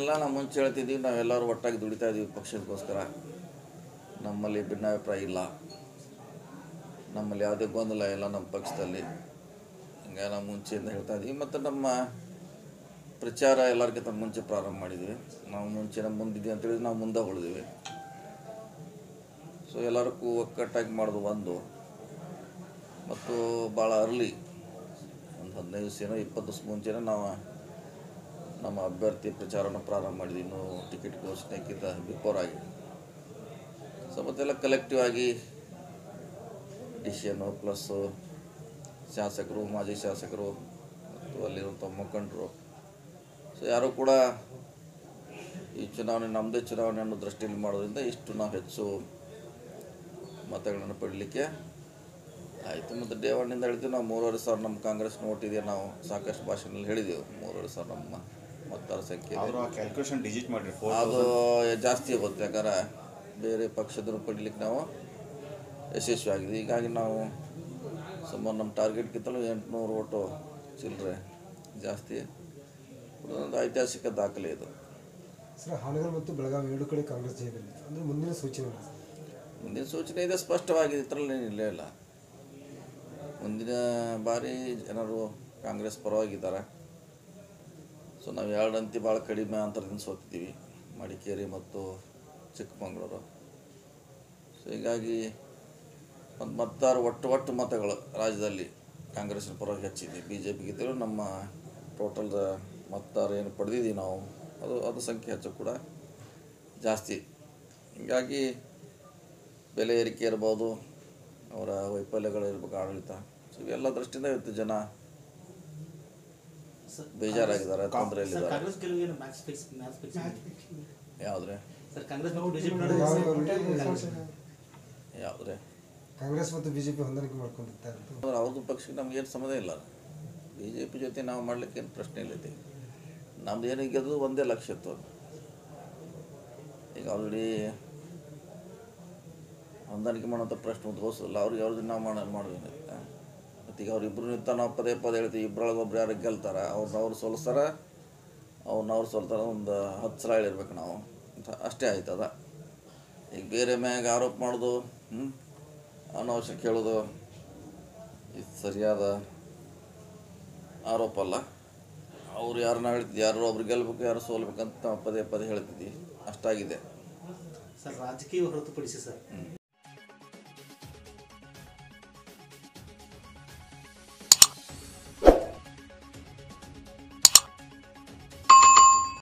ಏನಿಲ್ಲ ನಾವು ಮುಂಚೆ ಹೇಳ್ತಿದ್ದೀವಿ ನಾವೆಲ್ಲರೂ ಒಟ್ಟಾಗಿ ದುಡಿತಾ ಇದ್ದೀವಿ ಪಕ್ಷದಕ್ಕೋಸ್ಕರ ನಮ್ಮಲ್ಲಿ ಭಿನ್ನಾಭಿಪ್ರಾಯ ಇಲ್ಲ ನಮ್ಮಲ್ಲಿ ಯಾವುದೇ ಗೊಂದಲ ಇಲ್ಲ ನಮ್ಮ ಪಕ್ಷದಲ್ಲಿ ಹಿಂಗೆ ನಾವು ಮುಂಚೆಯಿಂದ ಹೇಳ್ತಾ ಇದ್ದೀವಿ ಮತ್ತು ನಮ್ಮ ಪ್ರಚಾರ ಎಲ್ಲರಿಗಿಂತ ಮುಂಚೆ ಪ್ರಾರಂಭ ಮಾಡಿದ್ವಿ ನಾವು ಮುಂಚೆ ನಮ್ಮ ಮುಂದಿದ್ದೀವಿ ಅಂತೇಳಿ ನಾವು ಮುಂದೆ ಉಳಿದ್ವಿ ಸೊ ಎಲ್ಲರಿಗೂ ಒಕ್ಕಟ್ಟಾಗಿ ಮಾಡೋದು ಒಂದು ಮತ್ತು ಭಾಳ ಅರ್ಲಿ ಒಂದು ಹದಿನೈದು ದಿವಸ ಏನೋ ಇಪ್ಪತ್ತು ದಿವಸ ಮುಂಚೆನೇ ನಾವು ನಮ್ಮ ಅಭ್ಯರ್ಥಿ ಪ್ರಚಾರನ ಪ್ರಾರಂಭ ಮಾಡಿದ್ವಿ ಇನ್ನೂ ಟಿಕೆಟ್ ಘೋಷಣೆಗಿಂತ ಬಿಫೋರ್ ಆಗಿ ಸೊ ಮತ್ತೆಲ್ಲ ಕಲೆಕ್ಟಿವ್ ಆಗಿ ಡಿಸಿಷನು ಪ್ಲಸ್ಸು ಶಾಸಕರು ಮಾಜಿ ಶಾಸಕರು ಮತ್ತು ಅಲ್ಲಿರುವಂಥ ಮುಖಂಡರು ಸೊ ಯಾರೂ ಕೂಡ ಈ ಚುನಾವಣೆ ನಮ್ಮದೇ ಚುನಾವಣೆ ಅನ್ನೋ ದೃಷ್ಟಿಯಲ್ಲಿ ಮಾಡೋದ್ರಿಂದ ಇಷ್ಟು ನಾವು ಹೆಚ್ಚು ಮತಗಳನ್ನು ಪಡೀಲಿಕ್ಕೆ ಆಯಿತು ಮತ್ತು ಡೇ ಒನ್ನಿಂದ ಹೇಳ್ತೀವಿ ನಾವು ಮೂರುವರೆ ಸಾವಿರ ನಮ್ಮ ಕಾಂಗ್ರೆಸ್ ನೋಟ್ ಇದೆ ನಾವು ಸಾಕಷ್ಟು ಭಾಷೆನಲ್ಲಿ ಹೇಳಿದೆವು ಮೂರುವರೆ ಸಾವಿರ ನಮ್ಮ ಮತದಾರ ಸಂಖ್ಯೆ ಇದೆ. ಆದರೂ ಆ ಕ್ಯಾಲ್ಕುಲೇಷನ್ ಡಿಜಿಟ್ ಮಾಡಿರಿ ಫೋರ್ ಅದು ಜಾಸ್ತಿ ಹೋಗುತ್ತೆ ಯಾಕಂದ್ರೆ ಬೇರೆ ಪಕ್ಷದನ್ನು ಪಡೀಲಿಕ್ಕೆ ನಾವು ಯಶಸ್ವಿ ಆಗಿದೆ ಹೀಗಾಗಿ ನಾವು ಸುಮಾರು ನಮ್ಮ ಟಾರ್ಗೆಟ್ಗಿಂತಲೂ ಎಂಟುನೂರು ಓಟು ಚಿಲ್ಲರೆ ಜಾಸ್ತಿ ಒಂದು ಐತಿಹಾಸಿಕ ದಾಖಲೆ ಇದು ಸರ್ ಹಾನಗಲ್ ಮತ್ತು ಬೆಳಗಾವಿ ಎರಡು ಕಡೆ ಕಾಂಗ್ರೆಸ್ ಜಯಗಳಿದೆ ಅಂದರೆ ಮುಂದಿನ ಸೂಚನೆ ಮುಂದಿನ ಸೂಚನೆ ಇದೆ ಸ್ಪಷ್ಟವಾಗಿದೆ ಇದರಲ್ಲಿ ಇಲ್ಲೇ ಇಲ್ಲ ಮುಂದಿನ ಬಾರಿ ಜನರು ಕಾಂಗ್ರೆಸ್ ಪರವಾಗಿದ್ದಾರೆ ಸೊ ನಾವು ಎರಡು ಅಂತಿ ಭಾಳ ಕಡಿಮೆ ಅಂತರದಿಂದ ಸೋತಿದ್ದೀವಿ ಮಡಿಕೇರಿ ಮತ್ತು ಚಿಕ್ಕಮಗಳೂರು ಸೊ ಹೀಗಾಗಿ ಒಂದು ಮತದಾರ ಒಟ್ಟು ಒಟ್ಟು ಮತಗಳು ರಾಜ್ಯದಲ್ಲಿ ಕಾಂಗ್ರೆಸ್ನ ಪರವಾಗಿ ಹೆಚ್ಚಿದೆ ಬಿ ಜೆ ಪಿಗಿದ್ದರೂ ನಮ್ಮ ಟೋಟಲ್ ಮತದಾರ ಏನು ಪಡೆದಿದ್ದೀವಿ ನಾವು ಅದು ಅದು ಸಂಖ್ಯೆ ಹೆಚ್ಚು ಕೂಡ ಜಾಸ್ತಿ ಹೀಗಾಗಿ ಬೆಲೆ ಏರಿಕೆ ಇರ್ಬೋದು ಅವರ ವೈಫಲ್ಯಗಳಿರ್ಬೇಕು ಆಡಳಿತ ಸೊ ಇವೆಲ್ಲ ದೃಷ್ಟಿಯಿಂದ ಇವತ್ತು ಜನ ಬೇಜಾರಾಗಿದ್ದಾರೆ ಸರ್ ತೊಂದರೆಯಲ್ಲಿದ್ದಾರೆ ಕಾಂಗ್ರೆಸ್ ಗೆಲುವಿಗೆ ಮ್ಯಾಚ್ ಫಿಕ್ಸ್ ಮ್ಯಾಚ್ ಫಿಕ್ಸ್ ಯಾವುದ್ರೆ ಸರ್ ಕಾಂಗ್ರೆಸ್ ಮತ್ತು ಬಿಜೆಪಿ ಬೆಳಗಾವಿ ನಡುವೆ ಅವರಿಗೆ ಯಾವುದ್ರೆ ಕಾಂಗ್ರೆಸ್ ಮತ್ತು ಬಿಜೆಪಿ ಹೊಂದಾಣಿಕೆ ಮಾಡ್ಕೊಂಡಿರ್ತಾರೆ ಅಂದ್ರೆ ಅವ್ರದ್ದು ಪಕ್ಷಕ್ಕೆ ನಮ್ಗೆ ಏನು ಸಂಬಂಧ ಇಲ್ಲ ಬಿ ಜೆ ಪಿ ಜೊತೆ ನಾವು ಮಾಡ್ಲಿಕ್ಕೆ ಏನು ಪ್ರಶ್ನೆ ಇಲ್ಲ ಇದೆ ನಮ್ದು ಏನು ಗೆದ್ದು ಒಂದೇ ಲಕ್ಷ್ಯ ಇತ್ತು ಈಗ ಆಲ್ರೆಡಿ ಹೊಂದಾಣಿಕೆ ಮಾಡೋಂಥ ಪ್ರಶ್ನೆ ಉದ್ಭವಿಸಲ್ಲ ಅವ್ರಿಗೆ ಅವ್ರದ್ದು ನಾವು ಮಾಡ ಮಾಡಬೇಕು ಮತ್ತು ಈಗ ಅವ್ರಿಬ್ರು ನಿಂತ ನಾವು ಪದೇ ಪದೇ ಹೇಳ್ತೀವಿ ಇಬ್ಬರೊಳಗೆ ಒಬ್ರು ಯಾರು ಗೆಲ್ತಾರೆ ಅವ್ರನ್ನ ಅವ್ರು ಸೋಲಿಸ್ತಾರೆ ಅವ್ರನ್ನ ಅವ್ರು ಸೋಲ್ತಾರೆ ಒಂದು ಹತ್ತು ಸಲ ಹೇಳಿರ್ಬೇಕು ನಾವು ಅಂತ ಅಷ್ಟೇ ಆಯ್ತದ ಈಗ ಬೇರೆ ಮ್ಯಾಗ ಆರೋಪ ಮಾಡೋದು ಹ್ಞೂ ಅನಾವಶ್ಯಕ ಹೇಳೋದು ಇದು ಸರಿಯಾದ ಆರೋಪ ಅಲ್ಲ ಅವ್ರು ಯಾರನ್ನ ಹೇಳ್ತಿದ್ವಿ ಯಾರು ಒಬ್ರು ಗೆಲ್ಬೇಕು ಯಾರು ಸೋಲ್ಬೇಕಂತ ನಾವು ಪದೇ ಪದೇ ಹೇಳ್ತಿದ್ವಿ ಅಷ್ಟಾಗಿದೆ ಸರ್ ರಾಜಕೀಯ ಹೊರತುಪಡಿಸಿ ಸರ್ ಹ್ಮ್.